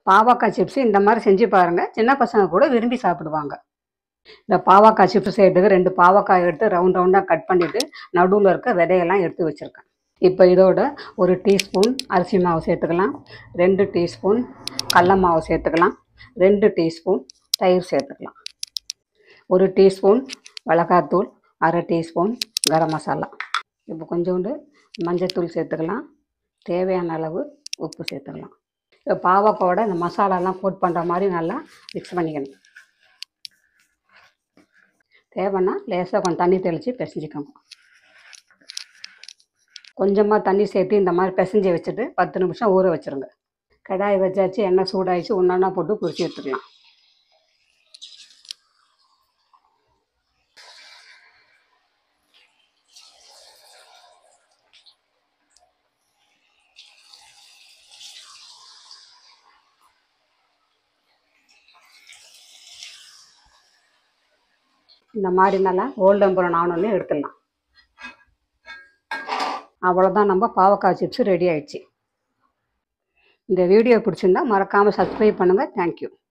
பாவக்காய் சிப்ஸ் இந்த மாதிரி செஞ்சு பாருங்கள் சின்ன பசங்க கூட விரும்பி சாப்பிடுவாங்க இந்த பாவக்காய் சிப்ஸ் செய்யறதுக்கு ரெண்டு பாவக்காய் எடுத்து ரவுண்ட் ரவுண்டாக கட் பண்ணிவிட்டு நடுவில் இருக்க விதையெல்லாம் எடுத்து வச்சுருக்கேன் இப்போ இதோட ஒரு டீஸ்பூன் அரிசி மாவு சேர்த்துக்கலாம் ரெண்டு டீஸ்பூன் கடல மாவு சேர்த்துக்கலாம் ரெண்டு டீஸ்பூன் தயிர் சேர்த்துக்கலாம் ஒரு டீஸ்பூன் மிளகாத்தூள் அரை டீஸ்பூன் கரம் மசாலா இப்போ கொஞ்சோண்டு மஞ்சத்தூள் சேர்த்துக்கலாம் தேவையான அளவு உப்பு சேர்த்துக்கலாம் இப்போ பாவக்காயோட இந்த மசாலாலாம் கோட் பண்ணுற மாதிரி நல்லா மிக்ஸ் பண்ணிக்கணும் தேவைன்னா லேசாக கொஞ்சம் தண்ணி தெளித்து பிசைஞ்சிக்கோங்க கொஞ்சமாக தண்ணி சேர்த்து இந்த மாதிரி பிசைஞ்சு வச்சுட்டு பத்து நிமிஷம் ஊற வச்சுருங்க கடாய் வச்சாச்சு எண்ணெய் சூடாயிடுச்சு ஒன்றா போட்டு பொரிச்சு எடுத்துக்கலாம் இந்த மாதிரி நல்லா கோல்டன் ப்ரௌன் ஆனோடனே எடுத்துடலாம் அவ்வளோதான் நம்ம பாவக்காய் சிப்ஸ் ரெடி ஆயிடுச்சு இந்த வீடியோ பிடிச்சிருந்தா மறக்காமல் சப்ஸ்கிரைப் பண்ணுங்கள் தேங்க்யூ